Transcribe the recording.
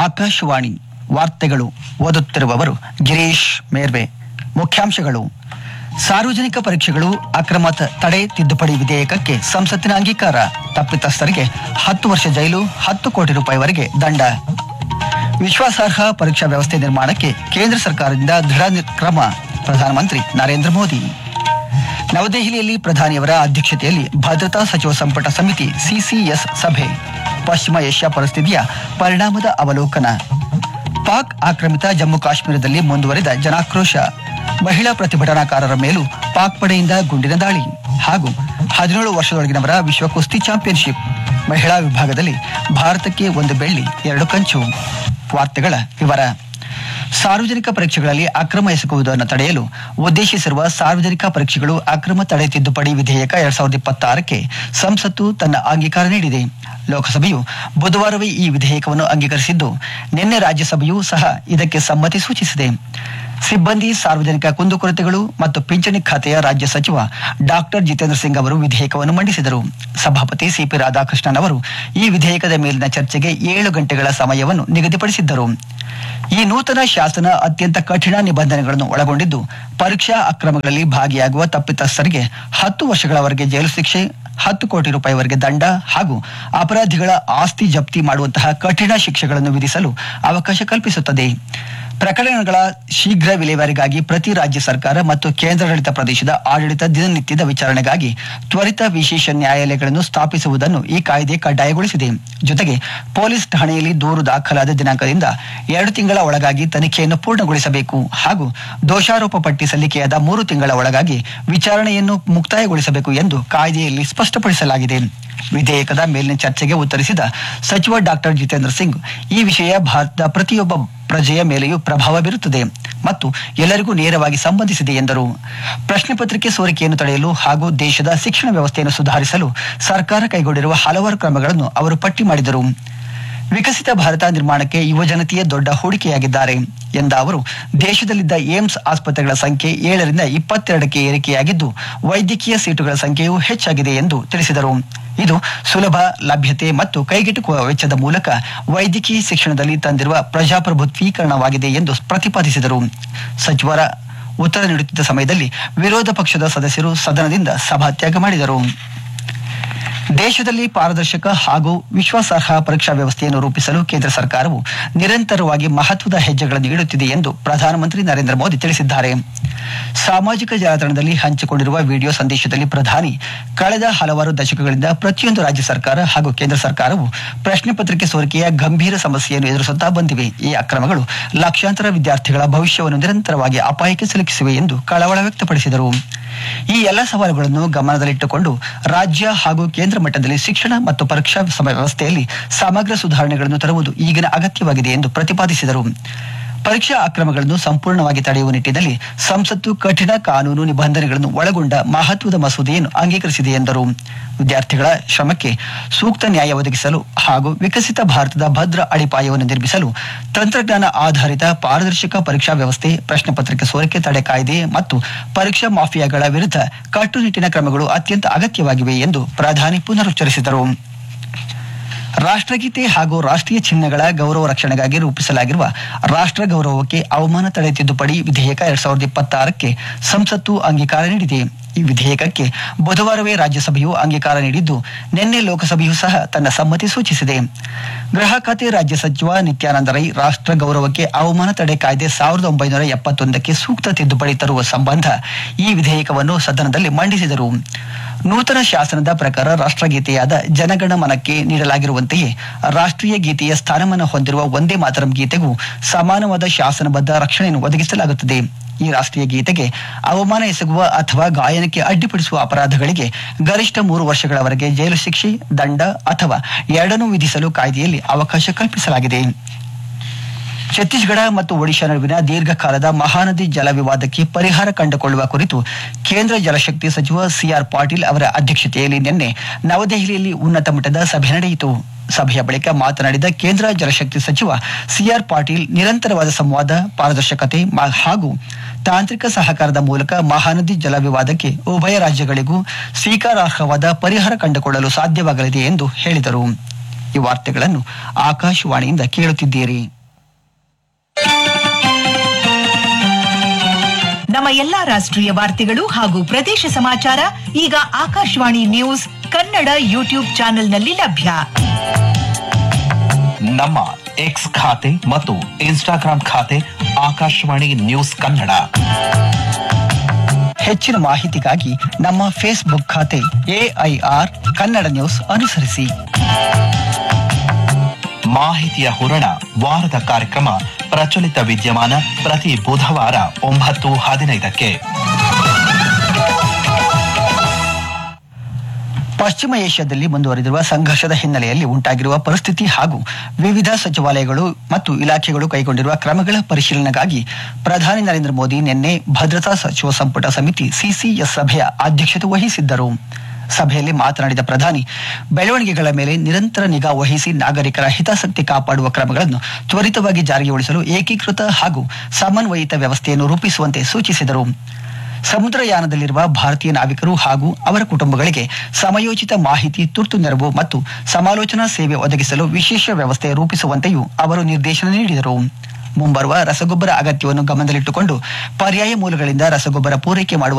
ಆಕಾಶವಾಣಿ ವಾರ್ತೆಗಳು ಓದುತ್ತಿರುವವರು ಗಿರೀಶ್ ಮೇರ್ವೆ ಮುಖ್ಯಾಂಶಗಳು ಸಾರ್ವಜನಿಕ ಪರೀಕ್ಷೆಗಳು ಅಕ್ರಮ ತ- ತಡೆ ತಿದ್ದುಪಡಿ ವಿಧೇಯಕಕ್ಕೆ ಸಂಸತ್ತಿನ ಅಂಗೀಕಾರ ತಪ್ಪಿತಸ್ಥರಿಗೆ ಹತ್ತು ವರ್ಷ ಜೈಲು ಹತ್ತು ಕೋಟಿ ರೂಪಾಯಿವರೆಗೆ ದಂಡ ವಿಶ್ವಾಸಾರ್ಹ ಪರೀಕ್ಷಾ ವ್ಯವಸ್ಥೆ ನಿರ್ಮಾಣಕ್ಕೆ ಕೇಂದ್ರ ಸರ್ಕಾರದಿಂದ ದೃಢ ನಿ- ಕ್ರಮ ಪ್ರಧಾನಮಂತ್ರಿ ನರೇಂದ್ರ ಮೋದಿ ನವದೆಹಲಿಯಲ್ಲಿ ಪ್ರಧಾನಿಯವರ ಅಧ್ಯಕ್ಷತೆಯಲ್ಲಿ ಭದ್ರತಾ ಸಚಿವ ಸಂಪುಟ ಸಮಿತಿ ಸಿಸಿಎಸ್ ಸಭೆ ಪಶ್ಚಿಮ ಏಷ್ಯಾ ಪರಿಸ್ಥಿತಿಯ ಪರಿಣಾಮದ ಅವಲೋಕನ ಪಾಕ್ ಆಕ್ರಮಿತ ಜಮ್ಮು ಕಾಶ್ಮೀರದಲ್ಲಿ ಮುಂದುವರಿದ ಜನಾಕ್ರೋಶ ಮಹಿಳಾ ಪ್ರತಿಭಟನಾಕಾರರ ಮೇಲೂ ಪಾಕ್ ಪಡೆಯಿಂದ ಗುಂಡಿನ ದಾಳಿ ಹಾಗೂ ಹದಿನೇಳು ವರ್ಷದೊಳಗಿನವರ ವಿಶ್ವ ಕುಸ್ತಿ ಚಾಂಪಿಯನ್ಶಿಪ್ ಮಹಿಳಾ ವಿಭಾಗದಲ್ಲಿ ಭಾರತಕ್ಕೆ ಒಂದು ಬೆಳ್ಳಿ ಎರಡು ಕಂಚು ವಾರ್ತೆಗಳ ವಿವರ ಸಾರ್ವಜನಿಕ ಪರೀಕ್ಷೆಗಳಲ್ಲಿ ಅಕ್ರಮ ಎಸಗುವುದನ್ನು ತಡೆಯಲು ಉದ್ದೇಶಿಸಿರುವ ಸಾರ್ವಜನಿಕ ಪರೀಕ್ಷೆಗಳು ಅಕ್ರಮ ತಡೆ ತಿದ್ದುಪಡಿ ವಿಧೇಯಕ ಎರಡ್ ಸಾವಿರದ ಇಪ್ಪತ್ತಾರಕ್ಕೆ ಸಂಸತ್ತು ತನ್ನ ಅಂಗೀಕಾರ ನೀಡಿದೆ ಲೋಕಸಭೆಯು ಬುಧವಾರವೇ ಈ ವಿಧೇಯಕವನ್ನು ಅಂಗೀಕರಿಸಿದ್ದು ನಿನ್ನೆ ರಾಜ್ಯಸಭೆಯೂ ಸಹ ಇದಕ್ಕೆ ಸಮ್ಮತಿ ಸೂಚಿಸಿದೆ ಸಿಬ್ಬಂದಿ ಸಾರ್ವಜನಿಕ ಕುಂದುಕೊರತೆಗಳು ಮತ್ತು ಪಿಂಚಣಿ ಖಾತೆಯ ರಾಜ್ಯ ಸಚಿವ ಡಾಕ್ಟರ್ ಜಿತೇಂದ್ರ ಸಿಂಗ್ ಅವರು ವಿಧೇಯಕವನ್ನು ಮಂಡಿಸಿದರು ಸಭಾಪತಿ ಸಿಪಿ ರಾಧಾಕೃಷ್ಣನ್ ಅವರು ಈ ವಿಧೇಯಕದ ಮೇಲಿನ ಚರ್ಚೆಗೆ ಏಳು ಗಂಟೆಗಳ ಸಮಯವನ್ನು ನಿಗದಿಪಡಿಸಿದ್ದರು ಈ ನೂತನ ಶಾಸನ ಅತ್ಯಂತ ಕಠಿಣ ನಿಬಂಧನೆಗಳನ್ನು ಒಳಗೊಂಡಿದ್ದು ಪರೀಕ್ಷಾ ಅಕ್ರಮಗಳಲ್ಲಿ ಭಾಗಿಯಾಗುವ ತಪ್ಪಿತಸ್ಥರಿಗೆ ಹತ್ತು ವರ್ಷಗಳವರೆಗೆ ಜೈಲು ಶಿಕ್ಷೆ ಹತ್ತು ಕೋಟಿ ರೂಪಾಯಿವರೆಗೆ ದಂಡ ಹಾಗೂ ಅಪರಾಧಿಗಳ ಆಸ್ತಿ ಜಪ್ತಿ ಮಾಡುವಂತಹ ಕಠಿಣ ಶಿಕ್ಷೆಗಳನ್ನು ವಿಧಿಸಲು ಅವಕಾಶ ಕಲ್ಪಿಸುತ್ತದೆ ಪ್ರಕರಣಗಳ ಶೀಘ್ರ ವಿಲೇವಾರಿಗಾಗಿ ಪ್ರತಿ ರಾಜ್ಯ ಸರ್ಕಾರ ಮತ್ತು ಕೇಂದ್ರಾಡಳಿತ ಪ್ರದೇಶದ ಆಡಳಿತ ದಿನನಿತ್ಯದ ವಿಚಾರಣೆಗಾಗಿ ತ್ವರಿತ ವಿಶೇಷ ನ್ಯಾಯಾಲಯಗಳನ್ನು ಸ್ಥಾಪಿಸುವುದನ್ನು ಈ ಕಾಯ್ದೆ ಕಡ್ಡಾಯಗೊಳಿಸಿದೆ ಜೊತೆಗೆ ಪೊಲೀಸ್ ಠಾಣೆಯಲ್ಲಿ ದೂರು ದಾಖಲಾದ ದಿನಾಂಕದಿಂದ ಎರಡು ತಿಂಗಳ ಒಳಗಾಗಿ ತನಿಖೆಯನ್ನು ಪೂರ್ಣಗೊಳಿಸಬೇಕು ಹಾಗೂ ದೋಷಾರೋಪ ಪಟ್ಟಿ ಸಲ್ಲಿಕೆಯಾದ ಮೂರು ತಿಂಗಳ ಒಳಗಾಗಿ ವಿಚಾರಣೆಯನ್ನು ಮುಕ್ತಾಯಗೊಳಿಸಬೇಕು ಎಂದು ಕಾಯ್ದೆಯಲ್ಲಿ ಸ್ಪಷ್ಟಪಡಿಸಲಾಗಿದೆ ವಿಧೇಯಕದ ಮೇಲಿನ ಚರ್ಚೆಗೆ ಉತ್ತರಿಸಿದ ಸಚಿವ ಡಾಕ್ಟರ್ ಜಿತೇಂದ್ರ ಸಿಂಗ್ ಈ ವಿಷಯ ಭಾರತದ ಪ್ರತಿಯೊಬ್ಬ ಪ್ರಜೆಯ ಮೇಲೆಯೂ ಪ್ರಭಾವ ಬೀರುತ್ತದೆ ಮತ್ತು ಎಲ್ಲರಿಗೂ ನೇರವಾಗಿ ಸಂಬಂಧಿಸಿದೆ ಎಂದರು ಪ್ರಶ್ನೆ ಪತ್ರಿಕೆ ಸೋರಿಕೆಯನ್ನು ತಡೆಯಲು ಹಾಗೂ ದೇಶದ ಶಿಕ್ಷಣ ವ್ಯವಸ್ಥೆಯನ್ನು ಸುಧಾರಿಸಲು ಸರ್ಕಾರ ಕೈಗೊಂಡಿರುವ ಹಲವಾರು ಕ್ರಮಗಳನ್ನು ಅವರು ಪಟ್ಟಿ ಮಾಡಿದರು ವಿಕಸಿತ ಭಾರತ ನಿರ್ಮಾಣಕ್ಕೆ ಯುವಜನತೆಯೇ ದೊಡ್ಡ ಹೂಡಿಕೆಯಾಗಿದ್ದಾರೆ ಎಂದ ಅವರು ದೇಶದಲ್ಲಿದ್ದ ಏಮ್ಸ್ ಆಸ್ಪತ್ರೆಗಳ ಸಂಖ್ಯೆ ಏಳರಿಂದ ಇಪ್ಪತ್ತೆರಡಕ್ಕೆ ಏರಿಕೆಯಾಗಿದ್ದು ವೈದ್ಯಕೀಯ ಸೀಟುಗಳ ಸಂಖ್ಯೆಯೂ ಹೆಚ್ಚಾಗಿದೆ ಎಂದು ತಿಳಿಸಿದರು ಇದು ಸುಲಭ ಲಭ್ಯತೆ ಮತ್ತು ಕೈಗೆಟುಕುವ ವೆಚ್ಚದ ಮೂಲಕ ವೈದ್ಯಕೀಯ ಶಿಕ್ಷಣದಲ್ಲಿ ತಂದಿರುವ ಪ್ರಜಾಪ್ರಭುತ್ವೀಕರಣವಾಗಿದೆ ಎಂದು ಪ್ರತಿಪಾದಿಸಿದರು ಸಚಿವರ ಉತ್ತರ ನೀಡುತ್ತಿದ್ದ ಸಮಯದಲ್ಲಿ ವಿರೋಧ ಪಕ್ಷದ ಸದಸ್ಯರು ಸದನದಿಂದ ಸಭಾತ್ಯಾಗ ಮಾಡಿದರು ದೇಶದಲ್ಲಿ ಪಾರದರ್ಶಕ ಹಾಗೂ ವಿಶ್ವಾಸಾರ್ಹ ಪರೀಕ್ಷಾ ವ್ಯವಸ್ಥೆಯನ್ನು ರೂಪಿಸಲು ಕೇಂದ್ರ ಸರ್ಕಾರವು ನಿರಂತರವಾಗಿ ಮಹತ್ವದ ಹೆಜ್ಜೆಗಳನ್ನು ಇಡುತ್ತಿದೆ ಎಂದು ಪ್ರಧಾನಮಂತ್ರಿ ನರೇಂದ್ರ ಮೋದಿ ತಿಳಿಸಿದ್ದಾರೆ ಸಾಮಾಜಿಕ ಜಾಲತಾಣದಲ್ಲಿ ಹಂಚಿಕೊಂಡಿರುವ ವಿಡಿಯೋ ಸಂದೇಶದಲ್ಲಿ ಪ್ರಧಾನಿ ಕಳೆದ ಹಲವಾರು ದಶಕಗಳಿಂದ ಪ್ರತಿಯೊಂದು ರಾಜ್ಯ ಸರ್ಕಾರ ಹಾಗೂ ಕೇಂದ್ರ ಸರ್ಕಾರವು ಪ್ರಶ್ನೆ ಪತ್ರಿಕೆ ಸೋರಿಕೆಯ ಗಂಭೀರ ಸಮಸ್ಯೆಯನ್ನು ಎದುರಿಸುತ್ತಾ ಬಂದಿವೆ ಈ ಅಕ್ರಮಗಳು ಲಕ್ಷಾಂತರ ವಿದ್ಯಾರ್ಥಿಗಳ ಭವಿಷ್ಯವನ್ನು ನಿರಂತರವಾಗಿ ಅಪಾಯಕ್ಕೆ ಸಿಲುಕಿಸಿವೆ ಎಂದು ಕಳವಳ ವ್ಯಕ್ತಪಡಿಸಿದರು ಈ ಎಲ್ಲ ಸವಾಲುಗಳನ್ನು ಗಮನದಲ್ಲಿಟ್ಟುಕೊಂಡು ರಾಜ್ಯ ಹಾಗೂ ಕೇಂದ್ರ ಮಟ್ಟದಲ್ಲಿ ಶಿಕ್ಷಣ ಮತ್ತು ಪರೀಕ್ಷಾ ಸಮ- ವ್ಯವಸ್ಥೆಯಲ್ಲಿ ಸಮಗ್ರ ಸುಧಾರಣೆಗಳನ್ನು ತರುವುದು ಈಗಿನ ಅಗತ್ಯವಾಗಿದೆ ಎಂದು ಪ್ರತಿಪಾದಿಸಿದರು ಪರೀಕ್ಷಾ ಅಕ್ರಮಗಳನ್ನು ಸಂಪೂರ್ಣವಾಗಿ ತಡೆಯುವ ನಿಟ್ಟಿನಲ್ಲಿ ಸಂಸತ್ತು ಕಠಿಣ ಕಾನೂನು ನಿಬಂಧನೆಗಳನ್ನು ಒಳಗೊಂಡ ಮಹತ್ವದ ಮಸೂದೆಯನ್ನು ಅಂಗೀಕರಿಸಿದೆ ಎಂದರು ವಿದ್ಯಾರ್ಥಿಗಳ ಶ್ರಮಕ್ಕೆ ಸೂಕ್ತ ನ್ಯಾಯ ಒದಗಿಸಲು ಹಾಗೂ ವಿಕಸಿತ ಭಾರತದ ಭದ್ರ ಅಡಿಪಾಯವನ್ನು ನಿರ್ಮಿಸಲು ತಂತ್ರಜ್ಞಾನ ಆಧಾರಿತ ಪಾರದರ್ಶಕ ಪರೀಕ್ಷಾ ವ್ಯವಸ್ಥೆ ಪ್ರಶ್ನೆ ಪತ್ರಿಕೆ ಸೋರಿಕೆ ತಡೆ ಕಾಯ್ದೆ ಮತ್ತು ಪರೀಕ್ಷಾ ಮಾಫಿಯಾಗಳ ವಿರುದ್ಧ ಕಟ್ಟುನಿಟ್ಟಿನ ಕ್ರಮಗಳು ಅತ್ಯಂತ ಅಗತ್ಯವಾಗಿವೆ ಎಂದು ಪ್ರಧಾನಿ ಪುನರುಚ್ಚರಿಸಿದರು ರಾಷ್ಟ್ರಗೀತೆ ಹಾಗೂ ರಾಷ್ಟ್ರೀಯ ಚಿಹ್ನೆಗಳ ಗೌರವ ರಕ್ಷಣೆಗಾಗಿ ರೂಪಿಸಲಾಗಿರುವ ರಾಷ್ಟ್ರ ಗೌರವಕ್ಕೆ ಅವಮಾನ ತಡೆ ತಿದ್ದುಪಡಿ ವಿಧೇಯಕ ಎರಡ್ ಸಾವಿರದ ಇಪ್ಪತ್ತಾರಕ್ಕೆ ಸಂಸತ್ತು ಅಂಗೀಕಾರ ನೀಡಿದೆ ಈ ವಿಧೇಯಕಕ್ಕೆ ಬುಧವಾರವೇ ರಾಜ್ಯಸಭೆಯು ಅಂಗೀಕಾರ ನೀಡಿದ್ದು ನಿನ್ನೆ ಲೋಕಸಭೆಯೂ ಸಹ ತನ್ನ ಸಮ್ಮತಿ ಸೂಚಿಸಿದೆ ಗೃಹ ಖಾತೆ ರಾಜ್ಯ ಸಚಿವ ನಿತ್ಯಾನಂದ ರೈ ರಾಷ್ಟ್ರ ಗೌರವಕ್ಕೆ ಅವಮಾನ ತಡೆ ಕಾಯ್ದೆ ಸಾವಿರದ ಒಂಬೈನೂರ ಎಪ್ಪತ್ತೊಂದಕ್ಕೆ ಸೂಕ್ತ ತಿದ್ದುಪಡಿ ತರುವ ಸಂಬಂಧ ಈ ವಿಧೇಯಕವನ್ನು ಸದನದಲ್ಲಿ ಮಂಡಿಸಿದರು ನೂತನ ಶಾಸನದ ಪ್ರಕಾರ ರಾಷ್ಟ್ರಗೀತೆಯಾದ ಜನಗಣ ಮನಕ್ಕೆ ನೀಡಲಾಗಿರುವಂತೆಯೇ ರಾಷ್ಟ್ರೀಯ ಗೀತೆಯ ಸ್ಥಾನಮಾನ ಹೊಂದಿರುವ ಒಂದೇ ಮಾತರಂ ಗೀತೆಗೂ ಸಮಾನವಾದ ಶಾಸನಬದ್ಧ ರಕ್ಷಣೆಯನ್ನು ಒದಗಿಸಲಾಗುತ್ತದೆ ಈ ರಾಷ್ಟ್ರೀಯ ಗೀತೆಗೆ ಅವಮಾನ ಎಸಗುವ ಅಥವಾ ಗಾಯನಕ್ಕೆ ಅಡ್ಡಿಪಡಿಸುವ ಅಪರಾಧಗಳಿಗೆ ಗರಿಷ್ಠ ಮೂರು ವರ್ಷಗಳವರೆಗೆ ಜೈಲು ಶಿಕ್ಷೆ ದಂಡ ಅಥವಾ ಎರಡನ್ನೂ ವಿಧಿಸಲು ಕಾಯ್ದೆಯಲ್ಲಿ ಅವಕಾಶ ಕಲ್ಪಿಸಲಾಗಿದೆ ಛತ್ತೀಸ್ಗಢ ಮತ್ತು ಒಡಿಶಾ ನಡುವಿನ ದೀರ್ಘಕಾಲದ ಮಹಾನದಿ ಜಲ ವಿವಾದಕ್ಕೆ ಪರಿಹಾರ ಕಂಡುಕೊಳ್ಳುವ ಕುರಿತು ಕೇಂದ್ರ ಜಲಶಕ್ತಿ ಸಚಿವ ಸಿಆರ್ ಪಾಟೀಲ್ ಅವರ ಅಧ್ಯಕ್ಷತೆಯಲ್ಲಿ ನಿನ್ನೆ ನವದೆಹಲಿಯಲ್ಲಿ ಉನ್ನತ ಮಟ್ಟದ ಸಭೆ ನಡೆಯಿತು ಸಭೆಯ ಬಳಿಕ ಮಾತನಾಡಿದ ಕೇಂದ್ರ ಜಲಶಕ್ತಿ ಸಚಿವ ಸಿಆರ್ ಪಾಟೀಲ್ ನಿರಂತರವಾದ ಸಂವಾದ ಪಾರದರ್ಶಕತೆ ಮ- ಹಾಗೂ ತಾಂತ್ರಿಕ ಸಹಕಾರದ ಮೂಲಕ ಮಹಾನದಿ ಜಲ ವಿವಾದಕ್ಕೆ ಉಭಯ ರಾಜ್ಯಗಳಿಗೂ ಸ್ವೀಕಾರಾರ್ಹವಾದ ಪರಿಹಾರ ಕಂಡುಕೊಳ್ಳಲು ಸಾಧ್ಯವಾಗಲಿದೆ ಎಂದು ಹೇಳಿದರು ಈ ವಾರ್ತೆಗಳನ್ನು ಆಕಾಶವಾಣಿಯಿಂದ ಕೇಳುತ್ತಿದ್ದೀರಿ ನಮ್ಮ ಎಲ್ಲಾ ರಾಷ್ಟ್ರೀಯ ವಾರ್ತೆಗಳು ಹಾಗೂ ಪ್ರದೇಶ ಸಮಾಚಾರ ಈಗ ಆಕಾಶವಾಣಿ ನ್ಯೂಸ್ ಕನ್ನಡ ಯೂಟ್ಯೂಬ್ ಚಾನೆಲ್ನಲ್ಲಿ ಲಭ್ಯ ನಮ್ಮ ಎಕ್ಸ್ ಖಾತೆ ಮತ್ತು ಇನ್ಸ್ಟಾಗ್ರಾಂ ಖಾತೆ ಆಕಾಶವಾಣಿ ನ್ಯೂಸ್ ಕನ್ನಡ ಹೆಚ್ಚಿನ ಮಾಹಿತಿಗಾಗಿ ನಮ್ಮ ಫೇಸ್ಬುಕ್ ಖಾತೆ ಎಐಆರ್ ಕನ್ನಡ ನ್ಯೂಸ್ ಅನುಸರಿಸಿ ಮಾಹಿತಿಯ ಹೂರಣ ವಾರದ ಕಾರ್ಯಕ್ರಮ ಪ್ರಚಲಿತ ವಿದ್ಯಮಾನ ಪ್ರತಿ ಬುಧವಾರ ಒಂಬತ್ತು ಹದಿನೈದಕ್ಕೆ ಪಶ್ಚಿಮ ಏಷ್ಯಾದಲ್ಲಿ ಮುಂದುವರೆದಿರುವ ಸಂಘರ್ಷದ ಹಿನ್ನೆಲೆಯಲ್ಲಿ ಉಂಟಾಗಿರುವ ಪರಿಸ್ಥಿತಿ ಹಾಗೂ ವಿವಿಧ ಸಚಿವಾಲಯಗಳು ಮತ್ತು ಇಲಾಖೆಗಳು ಕೈಗೊಂಡಿರುವ ಕ್ರಮಗಳ ಪರಿಶೀಲನೆಗಾಗಿ ಪ್ರಧಾನಿ ನರೇಂದ್ರ ಮೋದಿ ನಿನ್ನೆ ಭದ್ರತಾ ಸಚಿವ ಸಂಪುಟ ಸಮಿತಿ ಸಿಸಿಎಸ್ ಸಭೆಯ ಅಧ್ಯಕ್ಷತೆ ವಹಿಸಿದ್ದರು ಸಭೆಯಲ್ಲಿ ಮಾತನಾಡಿದ ಪ್ರಧಾನಿ ಬೆಳವಣಿಗೆಗಳ ಮೇಲೆ ನಿರಂತರ ನಿಗಾ ವಹಿಸಿ ನಾಗರಿಕರ ಹಿತಾಸಕ್ತಿ ಕಾಪಾಡುವ ಕ್ರಮಗಳನ್ನು ತ್ವರಿತವಾಗಿ ಜಾರಿಗೊಳಿಸಲು ಏಕೀಕೃತ ಹಾಗೂ ಸಮನ್ವಯಿತ ವ್ಯವಸ್ಥೆಯನ್ನು ರೂಪಿಸುವಂತೆ ಸೂಚಿಸಿದರು ಸಮುದ್ರಯಾನದಲ್ಲಿರುವ ಭಾರತೀಯ ನಾವಿಕರು ಹಾಗೂ ಅವರ ಕುಟುಂಬಗಳಿಗೆ ಸಮಯೋಚಿತ ಮಾಹಿತಿ ತುರ್ತು ನೆರವು ಮತ್ತು ಸಮಾಲೋಚನಾ ಸೇವೆ ಒದಗಿಸಲು ವಿಶೇಷ ವ್ಯವಸ್ಥೆ ರೂಪಿಸುವಂತೆಯೂ ಅವರು ನಿರ್ದೇಶನ ನೀಡಿದರು ಮುಂಬರುವ ರಸಗೊಬ್ಬರ ಅಗತ್ಯವನ್ನು ಗಮನದಲ್ಲಿಟ್ಟುಕೊಂಡು ಪರ್ಯಾಯ ಮೂಲಗಳಿಂದ ರಸಗೊಬ್ಬರ ಪೂರೈಕೆ ಮಾಡುವ